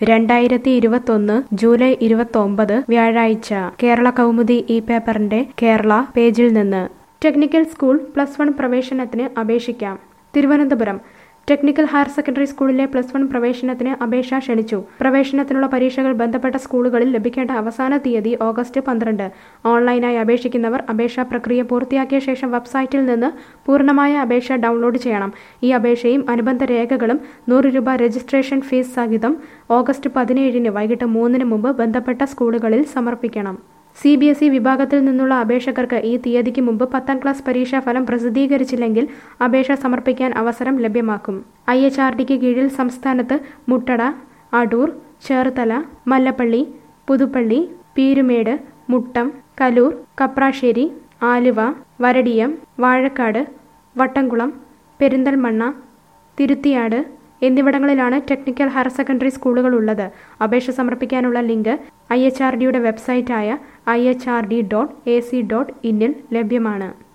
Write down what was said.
രണ്ടായിരത്തി ഇരുപത്തൊന്ന് ജൂലൈ ഇരുപത്തൊമ്പത് വ്യാഴാഴ്ച കേരള കൗമുദി ഈ പേപ്പറിന്റെ കേരള പേജിൽ നിന്ന് ടെക്നിക്കൽ സ്കൂൾ പ്ലസ് വൺ പ്രവേശനത്തിന് അപേക്ഷിക്കാം തിരുവനന്തപുരം ടെക്നിക്കൽ ഹയർ സെക്കൻഡറി സ്കൂളിലെ പ്ലസ് വൺ പ്രവേശനത്തിന് അപേക്ഷ ക്ഷണിച്ചു പ്രവേശനത്തിനുള്ള പരീക്ഷകൾ ബന്ധപ്പെട്ട സ്കൂളുകളിൽ ലഭിക്കേണ്ട അവസാന തീയതി ഓഗസ്റ്റ് പന്ത്രണ്ട് ഓൺലൈനായി അപേക്ഷിക്കുന്നവർ അപേക്ഷാ പ്രക്രിയ പൂർത്തിയാക്കിയ ശേഷം വെബ്സൈറ്റിൽ നിന്ന് പൂർണ്ണമായ അപേക്ഷ ഡൗൺലോഡ് ചെയ്യണം ഈ അപേക്ഷയും അനുബന്ധ രേഖകളും നൂറ് രൂപ രജിസ്ട്രേഷൻ ഫീസ് സഹിതം ഓഗസ്റ്റ് പതിനേഴിന് വൈകിട്ട് മൂന്നിന് മുമ്പ് ബന്ധപ്പെട്ട സ്കൂളുകളിൽ സമർപ്പിക്കണം സി ബി എസ് ഇ വിഭാഗത്തിൽ നിന്നുള്ള അപേക്ഷകർക്ക് ഈ തീയതിക്ക് മുമ്പ് പത്താം ക്ലാസ് പരീക്ഷാ ഫലം പ്രസിദ്ധീകരിച്ചില്ലെങ്കിൽ അപേക്ഷ സമർപ്പിക്കാൻ അവസരം ലഭ്യമാക്കും ഐ എച്ച് ആർ ഡിക്ക് കീഴിൽ സംസ്ഥാനത്ത് മുട്ടട അടൂർ ചേർത്തല മല്ലപ്പള്ളി പുതുപ്പള്ളി പീരുമേട് മുട്ടം കലൂർ കപ്രാശ്ശേരി ആലുവ വരടിയം വാഴക്കാട് വട്ടംകുളം പെരിന്തൽമണ്ണ തിരുത്തിയാട് എന്നിവിടങ്ങളിലാണ് ടെക്നിക്കൽ ഹയർ സെക്കൻഡറി സ്കൂളുകൾ ഉള്ളത് അപേക്ഷ സമർപ്പിക്കാനുള്ള ലിങ്ക് ഐ എച്ച് ആർ ഡിയുടെ വെബ്സൈറ്റായ I H R D dot A C dot ഇന്നിൽ ലഭ്യമാണ്